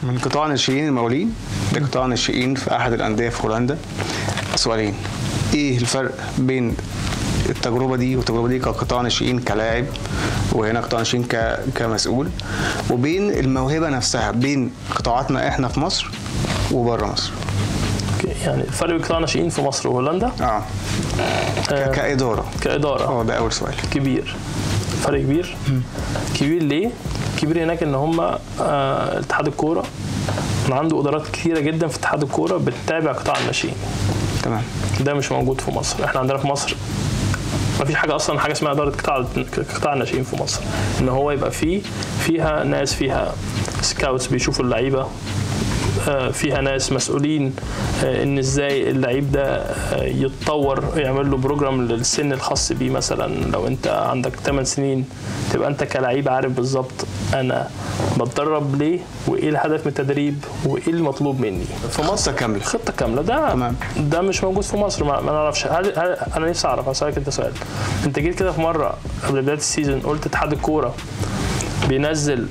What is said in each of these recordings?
من قطاع ناشئين المقاولين لقطاع ناشئين في احد الانديه في هولندا سؤالين ايه الفرق بين التجربه دي والتجربه دي كقطاع ناشئين كلاعب وهنا قطاع ناشئين ك... كمسؤول وبين الموهبه نفسها بين قطاعاتنا احنا في مصر وبره مصر أوكي، يعني الفرق بين قطاع ناشئين في مصر وهولندا اه آه، ك... كاداره كاداره اه ده اول سؤال كبير فرق كبير كبير ليه؟ كبير هناك ان هم آه، اتحاد الكوره عنده ادارات كتيره جدا في اتحاد الكوره بتتابع قطاع الناشئين تمام ده مش موجود في مصر احنا عندنا في مصر ما فيش حاجه اصلا حاجه اسمها اداره قطاع قطاع الناشئين في مصر ان هو يبقى فيه فيها ناس فيها سكاوتس بيشوفوا اللعيبه آه، فيها ناس مسؤولين آه، ان ازاي اللعيب ده آه، يتطور يعمل له بروجرام للسن الخاص بيه مثلا لو انت عندك 8 سنين تبقى انت كلعيب عارف بالظبط انا بتدرب ليه وايه الهدف من التدريب وايه المطلوب مني في مصر خطه كامله خطه كامله ده تمام. ده مش موجود في مصر ما, ما نعرفش هل, هل انا نفسي اعرف اسالك انت سؤال انت جيت كده في مره قبل بدايه السيزون قلت اتحاد الكوره بينزل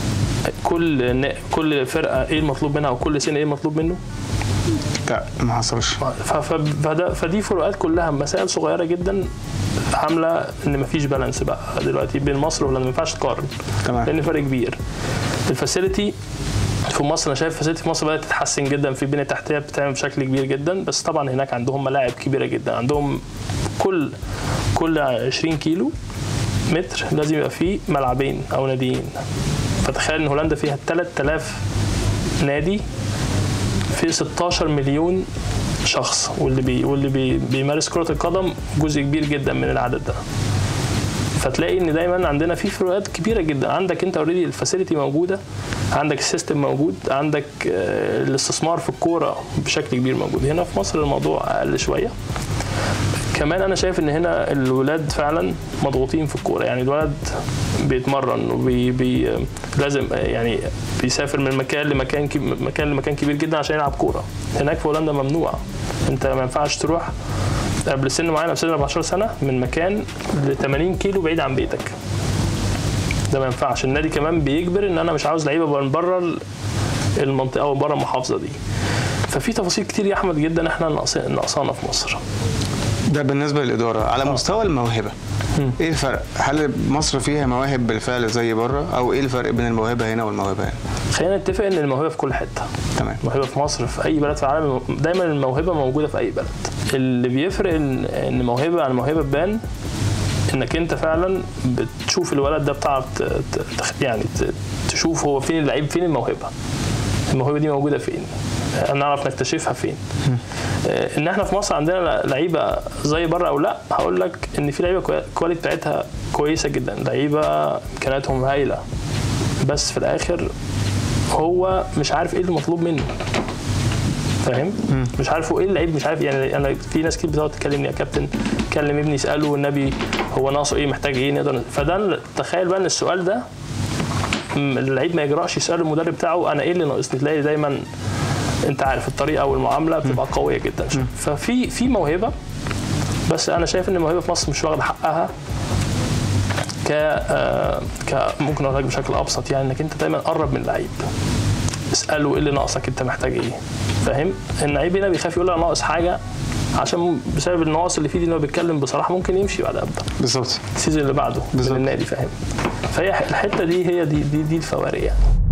كل ن- كل فرقه ايه المطلوب منها وكل سنه ايه المطلوب منه لا ما حصلش ف- ف- فده فدي فروقات كلها مسائل صغيره جدا عامله ان مفيش بالانس بقى دلوقتي بين مصر ولا ما ينفعش تقارن تمام لان فرق كبير الفاسيلتي في مصر انا شايف الفاسيلتي في مصر بدات تتحسن جدا في بنيه تحتيه بتعمل بشكل كبير جدا بس طبعا هناك عندهم ملاعب كبيره جدا عندهم كل كل 20 كيلو متر لازم يبقى فيه ملعبين او ناديين فتخيل ان هولندا فيها 3000 نادي في 16 مليون شخص واللي بي واللي بي بيمارس كرة القدم جزء كبير جدا من العدد ده فتلاقي ان دايما عندنا في فروقات كبيره جدا عندك انت اوريدي الفاسيلتي موجوده عندك السيستم موجود عندك آه، الاستثمار في الكوره بشكل كبير موجود هنا في مصر الموضوع اقل شويه كمان انا شايف ان هنا الولاد فعلا مضغوطين في الكوره يعني الولد بيتمرن وبي بي لازم يعني بيسافر من مكان لمكان كب- مكان لمكان كبير جدا عشان يلعب كوره هناك في هولندا ممنوع انت ما ينفعش تروح قبل سن معين قبل سن 14 سنه من مكان ل 80 كيلو بعيد عن بيتك ده ما ينفعش النادي كمان بيجبر ان انا مش عاوز لعيبه من بره ال- المنطقه او بره المحافظه دي ففي تفاصيل كتير يا احمد جدا احنا ناقص- ناقصانا في مصر ده بالنسبه للاداره على مستوى الموهبه ايه الفرق هل مصر فيها مواهب بالفعل زي بره او ايه الفرق بين الموهبه هنا والموهبه هنا خلينا نتفق ان الموهبه في كل حته تمام الموهبه في مصر في اي بلد في العالم دايما الموهبه موجوده في اي بلد اللي بيفرق ان ان موهبه عن موهبه تبان انك انت فعلا بتشوف الولد ده بتعرف ت- ت- يعني ت- تشوف هو فين اللعيب فين الموهبه الموهبه دي موجوده فين نعرف نكتشفها فين آه، ان احنا في مصر عندنا لعيبه زي بره او لا هقول لك ان في لعيبه كوي- الكواليتي بتاعتها كويسه جدا لعيبه امكانياتهم هايله بس في الاخر هو مش عارف ايه المطلوب منه فاهم مش عارف هو ايه اللعيب مش عارف يعني انا في ناس كتير بتقعد تكلمني يا كابتن كلم ابني اساله والنبي هو ناقصه ايه محتاج ايه نقدر فده تخيل بقى ان السؤال ده م- اللعيب ما يجرأش يسال المدرب بتاعه انا ايه اللي ناقصني تلاقي دايما انت عارف الطريقه والمعامله بتبقى قويه جدا ففي في موهبه بس انا شايف ان الموهبه في مصر مش واخده حقها ك آه، ك ممكن اقول لك بشكل ابسط يعني انك انت دايما قرب من اللعيب اساله ايه اللي ناقصك انت محتاج ايه فاهم اللعيب هنا بيخاف يقول انا ناقص حاجه عشان بسبب النواقص اللي فيه دي ان هو بيتكلم بصراحه ممكن يمشي بعد ابدا بالظبط السيزون اللي بعده من بالظبط. النادي فاهم فهي الحته دي هي دي دي, دي الفوارق يعني